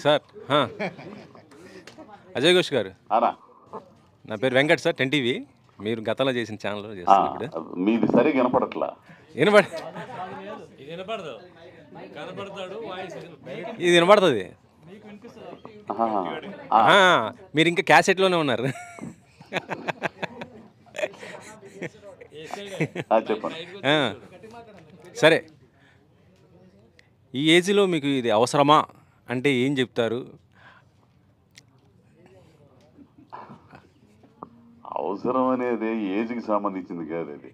Sir హా. అజయ్ ఘోష్ గారు అనా నా పేరు వెంకట్ సార్ టెన్ టీవీ మీరు గతంలో చేసిన ఛానల్లో ఆ, చేస్తారు ఇప్పుడు మీది సరిగా వినపడట్లా వినపడి ఇది వినపడుతుంది ఆహా. ఆ, మీరు ఇంకా క్యాసెట్లోనే ఉన్నారు ఆ, చెప్పండి ఆ, సరే ఈ ఏజ్లో మీకు ఇది అవసరమా అంటే ఏం చెప్తారు అవసరం అనేది ఏజ్కి సంబంధించింది కాదు అది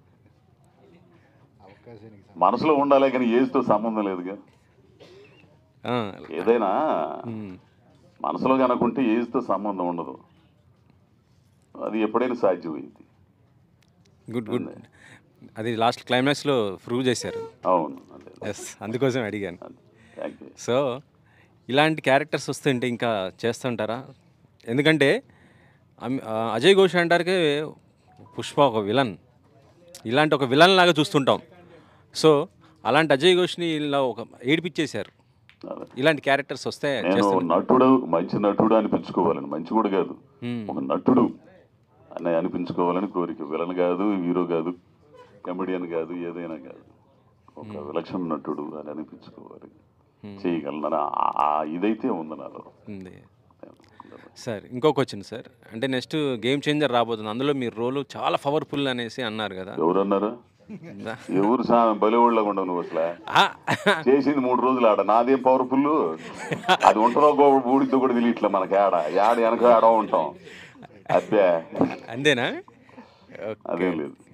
మనసులో ఉండాలి కానీ ఏజ్తో సంబంధం లేదుగా ఆ, ఏదైనా ఉమ్, మనసులో కనుకుంటే ఏజ్తో సంబంధం ఉండదు అది ఎప్పుడైనా సాధ్యమైంది గుడ్ గుడ్ అది లాస్ట్ క్లైమాక్స్లో ప్రూవ్ చేశారు అవును అదే ఎస్ అందుకోసం అడిగాను థ్యాంక్ యూ సో ఇలాంటి క్యారెక్టర్స్ వస్తుంటే ఇంకా చేస్తుంటారా ఎందుకంటే అమ్- ఆ, అజయ్ ఘోష్ అంటారుకే పుష్ప ఒక విలన్ ఇలాంటి ఒక విలన్ లాగా చూస్తుంటాం సో అలాంటి అజయ్ ఘోష్ని ఇలా ఒక ఏడిపించేశారు అదే. ఇలాంటి క్యారెక్టర్స్ వస్తే నేను చేస్తాను నటుడు మంచి నటుడు అనిపించుకోవాలని మంచి కూడా కాదు మ్మ్. ఒక నటుడు అని అనిపించుకోవాలని కోరిక విలన్ కాదు హీరో కాదు కమెడియన్ కాదు ఏదైనా కాదు ఒక విలక్షణ నటుడు అని అనిపించుకోవాలి చేయగలనని ఆ- ఆ ఇదైతే ఉంది నాలో ఉంది సార్ ఇంకొక వచ్చింది సార్ అంటే నెక్స్ట్ గేమ్ చేంజర్ రాబోతుంది అందులో మీ రోలు చాలా పవర్ఫుల్ అనేసి అన్నారు కదా ఎవరన్నారు ఎవరు సా బలివాళ్ళగా ఉండవు నువ్వు అసలు ఆ, చేసింది మూడు రోజులు ఆడ నాదేం పవర్ఫుల్ అది ఉంటుందో గోడ బూడితో కూడా తెలియట్లే మనకి ఆడ ఆడ వెనక ఆడ ఉంటాం అదే అంతేనా అదేం లేదు